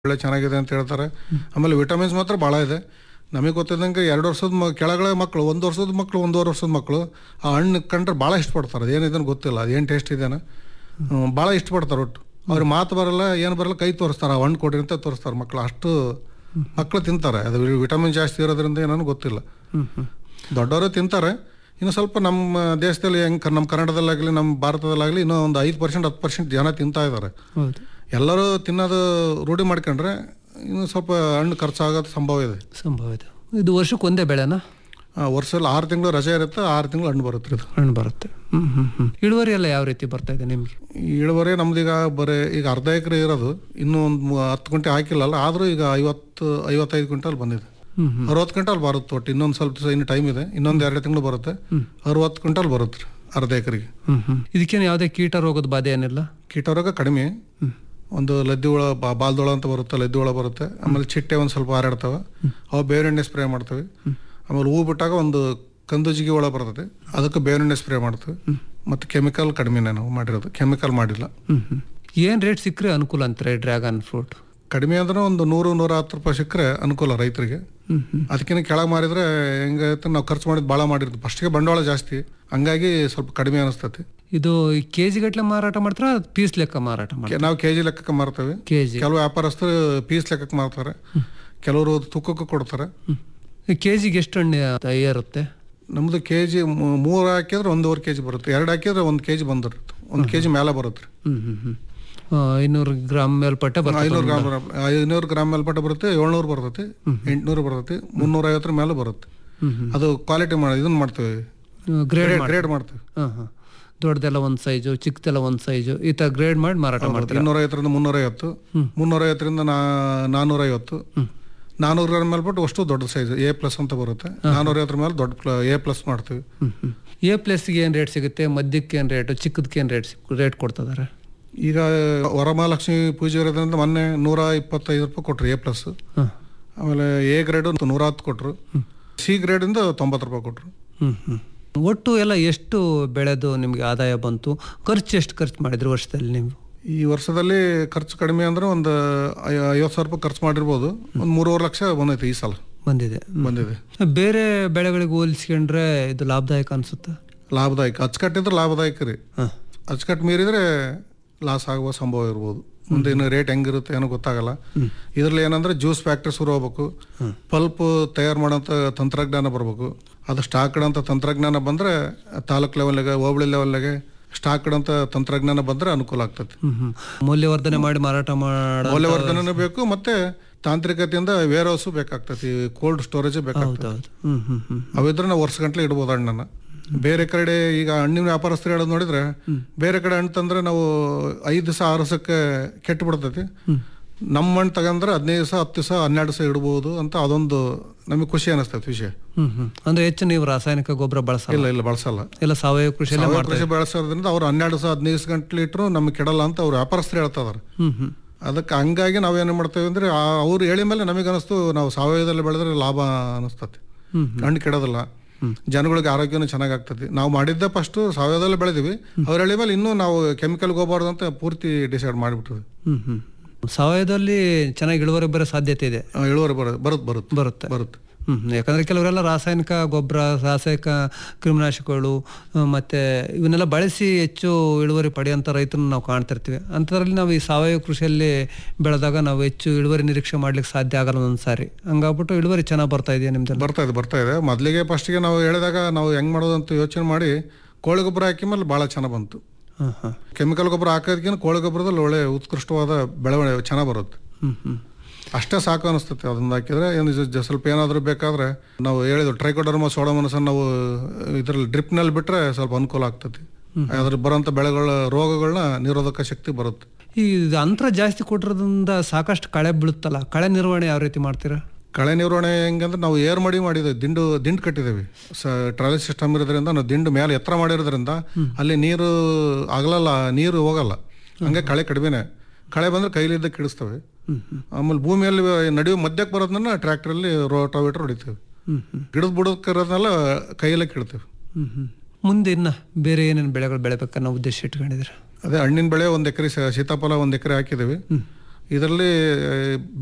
ಒಳ್ಳೆ ಚೆನ್ನಾಗಿದೆ ಅಂತ ಹೇಳ್ತಾರೆ ಆಮೇಲೆ ವಿಟಮಿನ್ಸ್ ಮಾತ್ರ ಭಾಳ ಇದೆ ನಮಗೆ ಗೊತ್ತಿದ್ದಂಗೆ ಎರಡು ವರ್ಷದ ಮ ಕೆಳಗಡೆ ಮಕ್ಕಳು ಒಂದು ವರ್ಷದ ಮಕ್ಕಳು ಒಂದೂವರೆ ವರ್ಷದ ಮಕ್ಕಳು ಆ ಹಣ್ಣು ಕಂಡ್ರೆ ಭಾಳ ಇಷ್ಟಪಡ್ತಾರೆ ಅದೇನಿದೆ ಗೊತ್ತಿಲ್ಲ ಅದೇನು ಟೇಸ್ಟ್ ಇದೇನ ಭಾಳ ಇಷ್ಟಪಡ್ತಾರೆ ಒಟ್ಟು ಅವ್ರಿಗೆ ಮಾತು ಬರಲ್ಲ ಏನು ಬರಲ್ಲ ಕೈ ತೋರಿಸ್ತಾರೆ ಆ ಹಣ್ಣು ಕೊಡ್ರಿ ಅಂತ ತೋರಿಸ್ತಾರೆ ಮಕ್ಕಳು ಅಷ್ಟು ಮಕ್ಕಳು ತಿಂತಾರೆ ಅದು ವಿಟಮಿನ್ ಜಾಸ್ತಿ ಇರೋದ್ರಿಂದ ಏನೋ ಗೊತ್ತಿಲ್ಲ ಹ್ಮ್ ಹ್ಮ್ ದೊಡ್ಡವರು ತಿಂತಾರೆ ಇನ್ನು ಸ್ವಲ್ಪ ನಮ್ಮ ದೇಶದಲ್ಲಿ ಹೆಂಗೆ ನಮ್ಮ ಕನ್ನಡದಲ್ಲಾಗಲಿ ನಮ್ಮ ಭಾರತದಲ್ಲಾಗಲಿ ಇನ್ನೂ ಒಂದು ಐದು ಪರ್ಸೆಂಟ್ ಹತ್ತು ಪರ್ಸೆಂಟ್ ಜನ ತಿಂತಾ ಇದ್ದಾರೆ ಹೌದು ಎಲ್ಲರೂ ತಿನ್ನೋದು ರೂಢಿ ಮಾಡ್ಕೊಂಡ್ರೆ ಇನ್ನು ಸ್ವಲ್ಪ ಹಣ್ಣು ಖರ್ಚಾಗೋದು ಸಂಭವ ಇದೆ ಸಂಭವ ಇದೆ ಇದು ವರ್ಷಕ್ಕೆ ಒಂದೇ ಬೆಳೆನಾ ಆ, ವರ್ಷದಲ್ಲಿ ಆರು ತಿಂಗಳು ರಜೆ ಇರುತ್ತೆ ಆರು ತಿಂಗಳು ಹಣ್ಣು ಬರುತ್ತೆ ಇದು ಹಣ್ಣು ಬರುತ್ತೆ ಹ್ಮ್ ಹ್ಮ್ ಹ್ಮ್ ಇಳುವರಿ ಎಲ್ಲ ಯಾವ ರೀತಿ ಬರ್ತಾ ಇದೆ ನಿಮ್ಗೆ ಈ ಇಳುವರಿ ನಮ್ದೀಗ ಬರೀ ಈಗ ಅರ್ಧ ಎಕರೆ ಇರೋದು ಇನ್ನೂ ಒಂದು ಹತ್ತು ಗಂಟೆ ಹಾಕಿಲ್ಲಲ್ಲ ಆದರೂ ಈಗ ಐವತ್ತು ಐವತ್ತೈದು ಕ್ವಿಂಟಲ್ ಬಂದಿದೆ ಹ್ಮ್ ಹ್ಮ್ ಅರವತ್ತು ಕ್ವಿಂಟಲ್ ಬರುತ್ತೆ ಒಟ್ಟು ಇನ್ನೊಂದು ಸ್ವಲ್ಪ ದಿವಸ ಇನ್ನು ಟೈಮ್ ಇದೆ ಇನ್ನೊಂದು ಎರಡು ತಿಂಗಳು ಬರುತ್ತೆ ಅರವತ್ತು ಕ್ವಿಂಟಲ್ ಬರುತ್ತೆ ರೀ ಅರ್ಧ ಎಕರೆಗೆ ಹ್ಮ್ ಹ್ಮ್ ಇದಕ್ಕೇನು ಯಾವುದೇ ಕೀಟ ರೋಗದ ಬಾಧೆ ಏನಿಲ್ಲ ಕೀಟರೋಗ ಕಡಿಮೆ ಒಂದು ಲದ್ದಿ ಹುಳ ಬಾ- ಬಾಲ್ದೊಳ ಅಂತ ಬರುತ್ತೆ ಲದ್ದಿ ಹುಳ ಬರುತ್ತೆ ಆಮೇಲೆ ಚಿಟ್ಟೆ ಒಂದು ಸ್ವಲ್ಪ ಹಾರಾಡ್ತವೆ ಅವು ಬೇವಿನೆಣ್ಣೆ ಸ್ಪ್ರೇ ಮಾಡ್ತೇವೆ ಆಮೇಲೆ ಹೂ ಬಿಟ್ಟಾಗ ಒಂದು ಕಂದುಜಿಗೆ ಹುಳ ಬರ್ತದೆ ಅದಕ್ಕೆ ಬೇವಿನೆಣ್ಣೆ ಸ್ಪ್ರೇ ಮಾಡ್ತೇವೆ ಮತ್ತು ಕೆಮಿಕಲ್ ಕಡಿಮೆನೇ ನಾವು ಮಾಡಿರೋದು ಕೆಮಿಕಲ್ ಮಾಡಿಲ್ಲ ಹ್ಮ್ ಹ್ಮ್ ಏನು ರೇಟ್ ಸಿಕ್ಕರೆ ಅನುಕೂಲ ಅಂತಾರೆ ಡ್ರ್ಯಾಗನ್ ಫ್ರೂಟ್ ಕಡಿಮೆ ಅಂದ್ರೆ ಒಂದು ನೂರು ನೂರ ಹತ್ತು ರೂಪಾಯಿ ಸಿಕ್ಕರೆ ಅನುಕೂಲ ರೈತರಿಗೆ ಹ್ಮ್ ಹ್ಮ್ ಅದಕ್ಕಿಂತ ಕೆಳಗೆ ಮಾರಿದ್ರೆ ಹೆಂಗೈತೆ ನಾವು ಖರ್ಚು ಮಾಡಿದ್ದು ಭಾಳ ಮಾಡಿರ್ತೀವಿ ಫಸ್ಟಿಗೆ ಬಂಡವಾಳ ಜಾಸ್ತಿ ಹಂಗಾಗಿ ಸ್ವಲ್ಪ ಕಡಿಮೆ ಅನಿಸ್ತೈತಿ ಇದು ಕೆ ಜಿ ಗಟ್ಲೆ ಮಾರಾಟ ಮಾಡ್ತಾರ ಪೀಸ್ ಲೆಕ್ಕ ಮಾರಾಟ ಮಾಡ್ತಾರೆ ನಾವು ಕೆ ಜಿ ಲೆಕ್ಕಕ್ಕೆ ಮಾರ್ತೇವೆ ಕೆ ಜಿ ಕೆಲವು ವ್ಯಾಪಾರಸ್ಥರು ಪೀಸ್ ಲೆಕ್ಕಕ್ಕೆ ಮಾರ್ತಾರೆ ಕೆಲವರು ತೂಕಕ್ಕೆ ಕೊಡ್ತಾರೆ ಕೆ ಜಿಗೆ ಎಷ್ಟು ಹಣ್ಣು ಏರುತ್ತೆ ನಮ್ದು ಕೆ ಜಿ ಮೂರು ಹಾಕಿದ್ರೆ ಒಂದೂವರೆ ಕೆ ಜಿ ಬರುತ್ತೆ ಎರಡು ಹಾಕಿದ್ರೆ ಒಂದು ಕೆ ಜಿ ಬಂದಿರುತ್ತೆ ಒಂದು ಕೆ ಜಿ ಮೇಲೆ ಬರುತ್ತೆ ಹ್ಮ್ ಹ್ಮ್ ಹ್ಮ್ ಆ, ಐನೂರು ಗ್ರಾಮ್ ಮೇಲ್ಪಟ್ಟೆ ಬರ್ತದೆ ಐನೂರು ಗ್ರಾಮ್ ಐನೂರು ಗ್ರಾಮ್ ಮೇಲ್ಪಟ್ಟ ಬರುತ್ತೆ ಏಳ್ನೂರು ಬರ್ತೈತಿ ಎಂಟ್ನೂರು ಬರ್ತೈತಿ ಮುನ್ನೂರ ಐವತ್ತರ ಮೇಲೆ ಬರುತ್ತೆ ಹ್ಮ್ ಹ್ಮ್ ಅದು ಕ್ವಾಲಿಟಿ ಮಾಡಿ ಇದನ್ನ ಮಾಡ್ತೇವೆ ಗ್ರೇಡ್ ಗ್ರೇಡ್ ಮಾಡ್ತೇವೆ ಹಾಂ ಹಾಂ ದೊಡ್ಡದೆಲ್ಲ ಒಂದು ಸೈಜು ಚಿಕ್ಕದೆಲ್ಲ ಒಂದು ಸೈಜು ಈ ಥರ ಗ್ರೇಡ್ ಮಾಡಿ ಮಾರಾಟ ಮಾಡ್ತಾರೆ ಇನ್ನೂರ ಐವತ್ತರಿಂದ ಮುನ್ನೂರ ಐವತ್ತು ಮುನ್ನೂರ ಐವತ್ತರಿಂದ ನಾ ನಾನ್ನೂರ ಐವತ್ತು ನಾನ್ನೂರು ಗ್ರಾಮ್ ಮೇಲ್ಪಟ್ಟು ಅಷ್ಟು ದೊಡ್ಡ ಸೈಜ್ ಎ ಪ್ಲಸ್ ಅಂತ ಬರುತ್ತೆ ನಾನ್ನೂರ ಐವತ್ತರ ಮೇಲೆ ದೊಡ್ಡ ಎ ಪ್ಲಸ್ ಮಾಡ್ತೀವಿ ಹ್ಮ್ ಹ್ಮ್ ಎ ಪ್ಲಸ್ಗೆ ಏನು ರೇಟ್ ಸಿಗುತ್ತೆ ಮಧ್ಯಕ್ಕೆ ಏನು ರೇಟು ಚಿಕ್ಕದಕ್ಕೆ ಏನು ರೇಟ್ ರೇಟ್ ಕೊಡ್ತಿದ್ದಾರೆ ಈಗ ವರಮಹಾಲಕ್ಷ್ಮಿ ಪೂಜೆ ಇರೋದ್ರಿಂದ ಮೊನ್ನೆ ನೂರ ಇಪ್ಪತ್ತೈದು ರೂಪಾಯಿ ಕೊಟ್ರು ಎ ಪ್ಲಸ್ ಹಾಂ ಆಮೇಲೆ ಎ ಗ್ರೇಡ್ ನೂರ ಹತ್ತು ಕೊಟ್ರು ಸಿ ಗ್ರೇಡಿಂದ ತೊಂಬತ್ತು ರೂಪಾಯಿ ಕೊಟ್ರು ಹ್ಮ್ ಹ್ಮ್ ಒಟ್ಟು ಎಲ್ಲ ಎಷ್ಟು ಬೆಳೆದು ನಿಮಗೆ ಆದಾಯ ಬಂತು ಖರ್ಚು ಎಷ್ಟು ಖರ್ಚು ಮಾಡಿದ್ರಿ ವರ್ಷದಲ್ಲಿ ನೀವು ಈ ವರ್ಷದಲ್ಲಿ ಖರ್ಚು ಕಡಿಮೆ ಅಂದ್ರೆ ಒಂದು ಐ- ಐವತ್ತು ಸಾವಿರ ರೂಪಾಯಿ ಖರ್ಚು ಮಾಡಿರ್ಬೋದು ಒಂದು ಮೂರುವರೆ ಲಕ್ಷ ಬಂದೈತೆ ಈ ಸಲ ಬಂದಿದೆ ಬಂದಿದೆ ಬೇರೆ ಬೆಳೆಗಳಿಗೆ ಹೋಲಿಸ್ಕೊಂಡ್ರೆ ಇದು ಲಾಭದಾಯಕ ಅನ್ಸುತ್ತೆ ಲಾಭದಾಯಕ ಅಚ್ಚುಕಟ್ಟಿದ್ರೆ ಲಾಭದಾಯಕ ರೀ ಹಾಂ ಅಚ್ಚುಕಟ್ಟು ಮೀರಿದ್ರೆ ಲಾಸ್ ಆಗುವ ಸಂಭವ ಇರ್ಬೋದು ಮುಂದೆ ಇನ್ನು ರೇಟ್ ಹೆಂಗಿರುತ್ತೆ ಏನೋ ಗೊತ್ತಾಗಲ್ಲ ಇದ್ರಲ್ಲಿ ಏನಂದ್ರೆ ಜ್ಯೂಸ್ ಫ್ಯಾಕ್ಟ್ರಿ ಶುರು ಹೋಗ್ಬೇಕು ಪಲ್ಪ್ ತಯಾರು ಮಾಡೋಂಥ ತಂತ್ರಜ್ಞಾನ ಬರಬೇಕು ಅದು ಸ್ಟಾಕ್ ಇಡೋಂಥ ತಂತ್ರಜ್ಞಾನ ಬಂದ್ರೆ ತಾಲೂಕ್ ಲೆವೆಲ್ಗೆ ಹೋಬಳಿ ಲೆವೆಲ್ಗೆ ಸ್ಟಾಕ್ ಇಡೋಂಥ ತಂತ್ರಜ್ಞಾನ ಬಂದ್ರೆ ಅನುಕೂಲ ಆಗ್ತದೆ ಹ್ಮ್ ಹ್ಮ್ ಮೌಲ್ಯವರ್ಧನೆ ಮಾಡಿ ಮಾರಾಟ ಮಾಡ ಮೌಲ್ಯವರ್ಧನೆ ಬೇಕು ಮತ್ತೆ ತಾಂತ್ರಿಕತೆಯಿಂದ ವೇರ್ ಹೌಸ್ ಬೇಕಾಗ್ತತಿ ಕೋಲ್ಡ್ ಸ್ಟೋರೇಜ್ ಬೇಕಾಗ್ತದೆ ಹೌದು ಹ್ಮ್ ಹ್ಮ್ ಹ್ಮ್ ಅವಿದ್ರೆ ನಾವು ವರ್ಷ ಗಂಟ್ಲೆ ಇಡ್ಬೋದು ಹಣ್ಣನ್ನ ಬೇರೆ ಕಡೆ ಈಗ ಹಣ್ಣಿನ ವ್ಯಾಪಾರಸ್ಥರು ಹೇಳೋದು ನೋಡಿದ್ರೆ ಬೇರೆ ಕಡೆ ಹಣ್ಣು ತಂದ್ರೆ ನಾವು ಐದು ದಿವಸ ಆರು ದಿವಸಕ್ಕೆ ಕೆಟ್ಟು ಬಿಡ್ತೈತಿ ನಮ್ಮ ಹಣ್ಣು ತಗಂದ್ರೆ ಹದಿನೈದು ದಿವಸ ಹತ್ತು ದಿವಸ ಹನ್ನೆರಡು ದಿವಸ ಇಡ್ಬೋದು ಅಂತ ಅದೊಂದು ನಮಗೆ ಖುಷಿ ಅನಿಸ್ತೈತಿ ವಿಷಯ ಹ್ಮ್ ಹ್ಮ್ ಅಂದ್ರೆ ಹೆಚ್ಚು ನೀವು ರಾಸಾಯನಿಕ ಗೊಬ್ಬರ ಬಳಸಲ್ಲ ಇಲ್ಲ ಇಲ್ಲ ಬಳಸಲ್ಲ ಎಲ್ಲ ಸಾವಯವ ಕೃಷಿಯಲ್ಲೇ ಸಾವಯವ ಮಾಡ್ತಾರೆ ಕೃಷಿ ಬೆಳೆಸೋದ್ರಿಂದ ಅವ್ರು ಹನ್ನೆರಡು ದಿವಸ ಹದಿನೈದು ದಿವಸ ಗಂಟ್ಲೆ ಇಟ್ಟರು ನಮಗೆ ಕೆಡಲ್ಲ ಅಂತ ಅವ್ರು ವ್ಯಾಪಾರಸ್ಥರು ಹೇಳ್ತಾ ಇದಾರೆ ಹ್ಮ್ ಹ್ಮ್ ಅದಕ್ಕೆ ಹಂಗಾಗಿ ನಾವೇನು ಮಾಡ್ತೇವೆ ಅಂದ್ರೆ ಆ- ಅವ್ರು ಹೇಳಿ ಮೇಲೆ ನಮಗೆ ಅನಿಸ್ತು ನಾವು ಸಾವಯವದಲ್ಲಿ ಬೆಳೆದ್ರೆ ಲಾಭ ಅನಿಸ್ತತಿ ಹ್ಮ್ ಹಣ್ಣು ಕೆಡೋದಿಲ್ಲ ಜನಗಳಿಗೆ ಆರೋಗ್ಯನೂ ಚೆನ್ನಾಗಿ ಆಗ್ತದೆ ನಾವು ಮಾಡಿದ್ದೆ ಫಸ್ಟ್ ಸಾವಯವದಲ್ಲಿ ಬೆಳೆದಿವಿ ಅವ್ರು ಹೇಳಿ ಮೇಲೆ ಇನ್ನೂ ನಾವು ಕೆಮಿಕಲ್ ಹೋಗಬಾರ್ದು ಅಂತ ಪೂರ್ತಿ ಡಿಸೈಡ್ ಮಾಡಿಬಿಟ್ಟಿದ್ವಿ ಹ್ಮ್ ಹ್ಮ್ ಸಾವಯವದಲ್ಲಿ ಚೆನ್ನಾಗಿ ಇಳುವರಿ ಬರೋ ಸಾಧ್ಯತೆ ಇದೆ ಇಳುವರಿ ಬರೋದು ಬರುತ್ತೆ ಬರುತ್ತೆ ಬರುತ್ತೆ ಬರುತ್ತೆ ಹ್ಮ್ ಹ್ಮ್. ಯಾಕಂದ್ರೆ ಕೆಲವರೆಲ್ಲ ರಾಸಾಯನಿಕ ಗೊಬ್ಬರ ರಾಸಾಯನಿಕ ಕ್ರಿಮಿನಾಶಕಗಳು ಆ, ಮತ್ತೆ ಇವನ್ನೆಲ್ಲ ಬಳಸಿ ಹೆಚ್ಚು ಇಳುವರಿ ಪಡೆಯುವಂಥ ರೈತರನ್ನ ನಾವು ಕಾಣ್ತಿರ್ತೀವಿ ಅಂಥದ್ರಲ್ಲಿ ನಾವು ಈ ಸಾವಯವ ಕೃಷಿಯಲ್ಲಿ ಬೆಳೆದಾಗ ನಾವು ಹೆಚ್ಚು ಇಳುವರಿ ನಿರೀಕ್ಷೆ ಮಾಡ್ಲಿಕ್ಕೆ ಸಾಧ್ಯ ಆಗಲ್ಲ ಒಂದೊಂದು ಸಾರಿ ಹಂಗಾಗ್ಬಿಟ್ಟು ಇಳುವರಿ ಚೆನ್ನಾಗಿ ಬರ್ತಾ ಇದೆಯಾ ನಿಮ್ದೆಲ್ಲ ಬರ್ತಾ ಇದೆ ಬರ್ತಾ ಇದೆ ಮೊದಲಿಗೆ ಫಸ್ಟಿಗೆ ನಾವು ಹೇಳಿದಾಗ ನಾವು ಹೆಂಗ್ ಮಾಡೋದು ಅಂತ ಯೋಚನೆ ಮಾಡಿ ಕೋಳಿ ಗೊಬ್ಬರ ಹಾಕಿ ಮೇಲೆ ಭಾಳ ಚೆನ್ನಾಗಿ ಬಂತು ಹಾಂ ಹಾಂ ಕೆಮಿಕಲ್ ಗೊಬ್ಬರ ಹಾಕೋದಕ್ಕಿಂತ ಕೋಳಿ ಗೊಬ್ಬರದಲ್ಲಿ ಒಳ್ಳೆ ಉತ್ಕೃಷ್ಟವಾದ ಬೆಳವಣಿಗೆ ಚೆನ್ನಾಗಿ ಬರುತ್ತೆ ಹ್ಮ್ ಹ್ಮ್ ಅಷ್ಟೇ ಸಾಕು ಅನಿಸ್ತೈತೆ ಅದನ್ನ ಹಾಕಿದ್ರೆ ಏನು ಜ- ಜ- ಸ್ವಲ್ಪ ಏನಾದರೂ ಬೇಕಾದ್ರೆ ನಾವು ಹೇಳಿದ್ವಿ ಟ್ರೈಕೋಡರ್ಮ ಸೋಡಮನಸನ್ನು ನಾವು ಇದರಲ್ಲಿ ಡ್ರಿಪ್ನಲ್ಲಿ ಬಿಟ್ಟರೆ ಸ್ವಲ್ಪ ಅನುಕೂಲ ಆಗ್ತೈತಿ ಅದ್ರ ಬರೋಂಥ ಬೆಳೆಗಳ ರೋಗಗಳನ್ನ ನಿರೋಧಕ ಶಕ್ತಿ ಬರುತ್ತೆ ಈ ಇದು ಅಂತರ ಜಾಸ್ತಿ ಕೊಟ್ಟಿರೋದ್ರಿಂದ ಸಾಕಷ್ಟು ಕಳೆ ಬೀಳುತ್ತಲ್ಲ ಕಳೆ ನಿರ್ವಹಣೆ ಯಾವ ರೀತಿ ಮಾಡ್ತೀರಾ ಕಳೆ ನಿರ್ವಹಣೆ ಹೆಂಗಂದ್ರೆ ನಾವು ಏರ್ ಮಡಿ ಮಾಡಿದ್ದೇವೆ ದಿಂಡು ದಿಂಡು ಕಟ್ಟಿದ್ದೇವೆ ಸ ಟ್ರಾಲಿ ಸಿಸ್ಟಮ್ ಇರೋದ್ರಿಂದ ನಾವು ದಿಂಡು ಮೇಲೆ ಎತ್ತರ ಮಾಡಿರೋದ್ರಿಂದ ಅಲ್ಲಿ ನೀರು ಆಗಲಲ್ಲ ನೀರು ಹೋಗಲ್ಲ ಹಂಗೆ ಕಳೆ ಕಡಿಮೆನೆ ಕಳೆ ಬಂದ್ರೆ ಕೈಲಿದ್ದ ಕಿಡಿಸ್ತವೆ ಆಮೇಲೆ ಭೂಮಿಯಲ್ಲಿ ನಡೆಯುವ ಮಧ್ಯಕ್ಕೆ ಬರೋದನ್ನ ಟ್ರ್ಯಾಕ್ಟ್ರಲ್ಲಿ ರೋಟಾವೇಟರ್ ಹೊಡಿತೇವೆ ಹ್ಮ್ ಹ್ಮ್ ಗಿಡದ ಬುಡಕ್ಕೆ ಇರೋದನ್ನೆಲ್ಲ ಕೈಯಲ್ಲೇ ಕಿಡ್ತೇವೆ ಹ್ಮ್ ಹ್ಮ್ ಮುಂದೆ ಇನ್ನ ಬೇರೆ ಏನೇನು ಬೆಳೆಗಳು ಬೆಳಿಬೇಕನ್ನೋ ಉದ್ದೇಶ ಇಟ್ಕೊಂಡಿದ್ದೀರಾ ಅದೇ ಹಣ್ಣಿನ ಬೆಳೆ ಒಂದು ಎಕರೆ ಸೀತಾಫಲ ಒಂದು ಎಕರೆ ಹಾಕಿದ್ದೀವಿ ಇದರಲ್ಲಿ